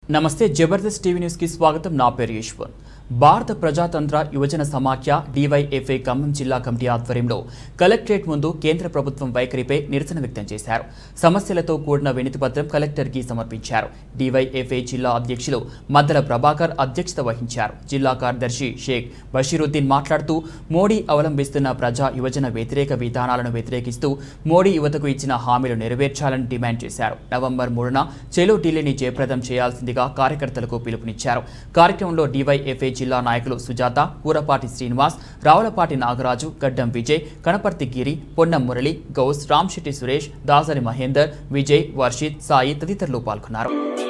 నమస్తే Jabardasth TV news కి స్వాగతం నా పేరు ఈశ్వర్ భారత ప్రజాతంత్ర యువజన సమాఖ్య డివైఎఫ్ఐ ఖమ్మం జిల్లా కమిటీ ఆధ్వర్యంలో కలెక్టరేట్ ముందు కేంద్ర ప్రభుత్వం వైఖరిపై నిరసన వ్యక్తం చేశారు సమస్యలతో కూడిన వినతిపత్రం కలెక్టర్కి సమర్పించారు డివైఎఫ్ఐ జిల్లా అధ్యక్షులు మద్దల ప్రభాకర్ అధ్యక్షత వహించారు జిల్లా కార్యదర్శి షేక్ బషీరుద్దీన్ మాట్లాడుతూ మోడీ అవలంబిస్తున్న ప్రజా యువజన వ్యతిరేక విధానాలను వ్యతిరేకిస్తూ మోడీ యువతకు ఇచ్చిన హామీలు నెరవేర్చాలని డిమాండ్ చేశారు నవంబర్ మూడున చెలో ఢిల్లీని జయప్రదం చేయాల్సిందిగా కార్యకర్తలకు పిలుపునిచ్చారు కార్యక్రమంలో డివైఎఫ్ఐ జిల్లా నాయకులు సుజాత కూరపాటి శ్రీనివాస్ రావులపాటి నాగరాజు గడ్డం విజయ్ కనపర్తి గిరి పొన్నం మురళి గౌస్ రామ్శెట్టి సురేష్ దాసరి మహేందర్ విజయ్ వర్షిత్ సాయి తదితరులు పాల్గొన్నారు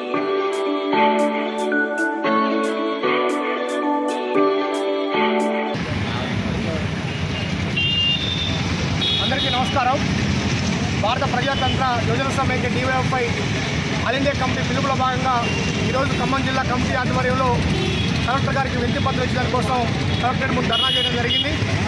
అందరికీ నమస్కారం భారత ప్రజాతంత్ర యోజన సమైక్య డివైఎఫ్ఐ ఆల్ ఇండియా కమిటీ పిలుపులో భాగంగా ఈరోజు ఖమ్మం జిల్లా కమిటీ ఆధ్వర్యంలో కలెక్టర్ గారికి వినతి పత్రం ఇచ్చడం కోసం కలెక్టరేట్ ముందు ధర్నా చేయడం జరిగింది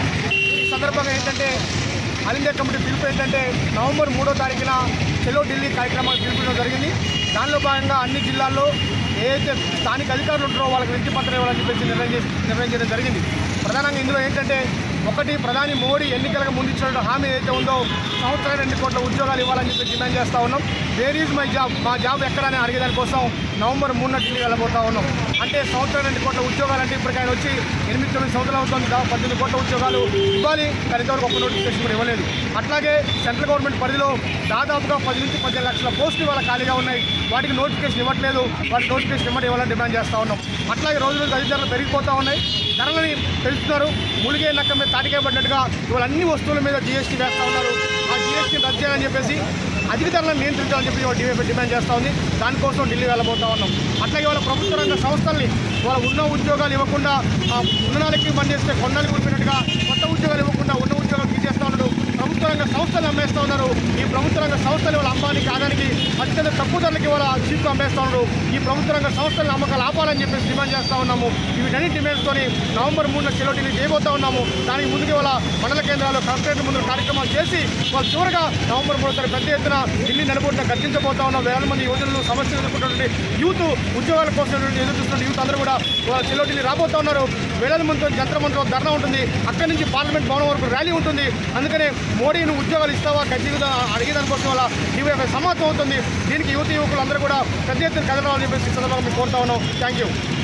ఈ సందర్భంగా ఏంటంటే ఆల్ ఇండియా కమిటీ పిలుపు ఏంటంటే నవంబర్ మూడో తారీఖున చెలో ఢిల్లీ కార్యక్రమాన్ని పిలుపుకోవడం జరిగింది దానిలో భాగంగా అన్ని జిల్లాల్లో ఏదైతే స్థానిక అధికారులు ఉంటారో వాళ్ళకి వినతి పత్రం ఇవ్వాలని చెప్పేసి నిర్ణయం చేసి నిర్ణయం చేయడం జరిగింది ప్రధానంగా ఇందులో ఏంటంటే ఒకటి ప్రధాని మోడీ ఎన్నికలకు ముందు ఇచ్చిన హామీ ఏదైతే ఉందో సంవత్సరానికి రెండు కోట్ల ఉద్యోగాలు ఇవ్వాలని చెప్పి డిమాండ్ చేస్తూ ఉన్నాం వేర్ ఈజ్ మై జాబ్ మా జాబ్ ఎక్కడని అడిగేదాని కోసం నవంబర్ మూడున ఢిల్లీ వెళ్ళబోతా ఉన్నాం అంటే సంవత్సరం రెండు కోట్ల ఉద్యోగాలు అంటే ఇప్పటికి ఆయన వచ్చి ఎనిమిది తొమ్మిది సంవత్సరాలు అవుతుంది దాదాపు పద్దెనిమిది కోట్ల ఉద్యోగాలు ఇవ్వాలి కానీ ఇంతవరకు ఒక్క నోటిఫికేషన్ కూడా ఇవ్వలేదు అట్లాగే సెంట్రల్ గవర్నమెంట్ పరిధిలో దాదాపుగా పది నుంచి పదిహేను లక్షల పోస్టులు ఇవాళ ఖాళీగా ఉన్నాయి వాటికి నోటిఫికేషన్ ఇవ్వట్లేదు వాటికి నోటిఫికేషన్ ఇవ్వడం ఇవ్వాలని డిమాండ్ చేస్తూ ఉన్నాం అట్లాగే రోజు రోజు అధిక ధరలు పెరిగిపోతూ ఉన్నాయి ధరలని పెంచుతున్నారు మూలిగే నక్క మీద తాటికే పడినట్టుగా ఇవాళ అన్ని వస్తువుల మీద జీఎస్టీ వేస్తూ ఉన్నారు ఆ జీఎస్టీ రద్దు చేయాలని చెప్పేసి అధిక ధరలను నియంత్రించాలని చెప్పి ఇవాళ డివైఎఫ్ డిమాండ్ చేస్తూ ఉంది దానికోసం ఢిల్లీ వెళ్ళబోతా ఉన్నాం అట్లాగే వాళ్ళ ప్రభుత్వ రంగ సంస్థల్ని వాళ్ళ ఉన్న ఉద్యోగాలు ఇవ్వకుండా ఆ ఉన్ననాలకి బంద్ చేస్తే కొన్నాళ్ళకి కూలిపోయినట్టుగా కొత్త ఉద్యోగాలు ఇవ్వకుండా ఉన్న ఉద్యోగాలు తీసేస్తూ ఉన్నారు ప్రభుత్వ రంగ సంస్థలు అమ్మేస్తూ ఉన్నారు ఈ ప్రభుత్వ రంగ సంస్థలు వాళ్ళ అమ్మానికి ఆదానికి అత్యంత తక్కువ ధరలకి వాళ్ళ సీట్లు అమ్మేస్తూ ఉన్నారు ఈ ప్రభుత్వ రంగ సంస్థలను అమ్మకాలు ఆపాలని చెప్పేసి డిమాండ్ చేస్తూ ఉన్నాము వీటన్ని డిమాండ్స్తోని నవంబర్ మూడున చెలోటిని చేయబోతా ఉన్నాము దానికి ముందుకు వాళ్ళ మండల కేంద్రాలు కలెక్టరేట్ ముందు కార్యక్రమాలు చేసి వాళ్ళు చివరిగా నవంబర్ మూడో తారీఖు పెద్ద ఎత్తున ఢిల్లీ నడుబొట్టున గర్జించబోతా ఉన్నాం వేల మంది యువజనులు సమస్యలు ఎదుర్కొంటున్నటువంటి యూత్ ఉద్యోగాల కోసం ఎదురు చూస్తున్న యూత్ అందరూ కూడా వాళ్ళ చెలోటిని రాబోతా ఉన్నారు వేల మందితో జంత్ర మంత్రం ధర్నా ఉంటుంది అక్కడి నుంచి పార్లమెంట్ భవనం వరకు ర్యాలీ ఉంటుంది అందుకనే మోడీ నువ్వు ఉద్యోగాలు ఇస్తావా గడ్డి అడిగేదాని కోసం వల్ల డివైఎఫ్ఐ సమాప్తం అవుతుంది దీనికి యువత యువకులు అందరూ కూడా పెద్ద ఎత్తున కదలాలని చెప్పేసి ఈ సందర్భంగా మేము కోరుతా ఉన్నాం థ్యాంక్ యూ